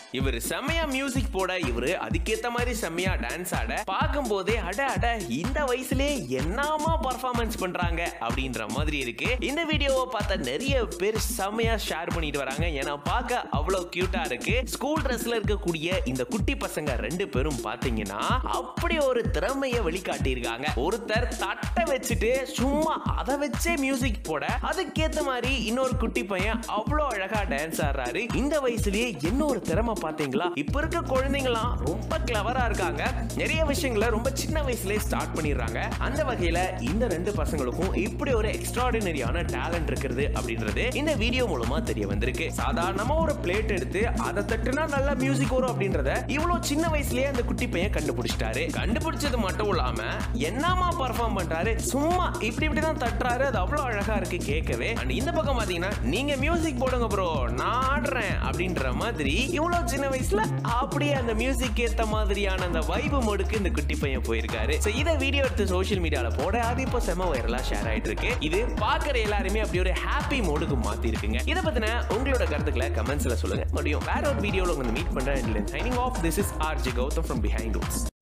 இவர் செம்மையா மியூசிக் போட இவரு அதுக்கேத்த மாதிரி செம்மையா டான்ஸ் ஆட பார்க்கும் போதே அட அட இந்த வயசுலயே என்னமா பர்ஃபார்மன்ஸ் பண்றாங்க அப்படின்ற மாதிரி இருக்கு இந்த வீடியோவை பார்த்த நிறைய பேர் செம்மையா ஷேர் பண்ணிட்டு வராங்க ஏன்னா பார்க்க அவ்வளவு கியூட்டா இருக்கு ஸ்கூல் ட்ரெஸ்ல இருக்கக்கூடிய இந்த குட்டி பசங்க ரெண்டு பேரும் பாத்தீங்கன்னா அப்படி ஒரு திறமைய வெளிக்காட்டியிருக்காங்க ஒருத்தர் தட்டை வச்சுட்டு சும்மா அதை வச்சே மியூசிக் போட அதுக்கேத்த மாதிரி இன்னொரு குட்டி பையன் அவ்வளோ அழகா டான்ஸ் ஆடுறாரு இந்த வயசுலயே என்ன ஒரு திறமை பாத்தீங்களா இப்ப இருக்க குழந்தைங்களாம் ரொம்ப கிளவரா இருக்காங்க நிறைய விஷயங்களை ரொம்ப சின்ன வயசுலயே ஸ்டார்ட் பண்ணிடுறாங்க அந்த வகையில இந்த ரெண்டு பசங்களுக்கும் இப்படி ஒரு எக்ஸ்ட்ராடினரியான டேலண்ட் இருக்கிறது அப்படின்றது இந்த வீடியோ மூலமா தெரிய வந்திருக்கு சாதாரணமா ஒரு பிளேட் எடுத்து அதை தட்டுனா நல்ல மியூசிக் வரும் அப்படின்றத இவ்வளவு சின்ன வயசுலயே அந்த குட்டி பையன் கண்டுபிடிச்சிட்டாரு கண்டுபிடிச்சது மட்டும் இல்லாம என்னமா பர்ஃபார்ம் பண்றாரு சும்மா இப்படி இப்படி தான் தட்டுறாரு அது அவ்வளவு அழகா இருக்கு கேட்கவே அண்ட் இந்த பக்கம் பாத்தீங்கன்னா நீங்க மியூசிக் போடுங்க ப்ரோ நான் ஆடுறேன் அப்படின்ற மாதிரி இவ்வளவு சின்ன வயசுல அப்படியே அந்த மியூசிக் ஏத்த மாதிரியான அந்த வைபு மோடுக்கு இந்த குட்டி பையன் போயிருக்காரு சோ இதை வீடியோ எடுத்து சோஷியல் மீடியால போட அது இப்போ செம வைரலா ஷேர் ஆயிட்டு இருக்கு இது பாக்குற எல்லாருமே அப்படி ஒரு ஹாப்பி மோடுக்கு மாத்தி இருக்குங்க இதை பத்தின உங்களோட கருத்துக்களை கமெண்ட்ஸ்ல சொல்லுங்க மறுபடியும் வேற ஒரு வீடியோல உங்களை மீட் பண்றேன் signing off this is RG Gautam from behind roots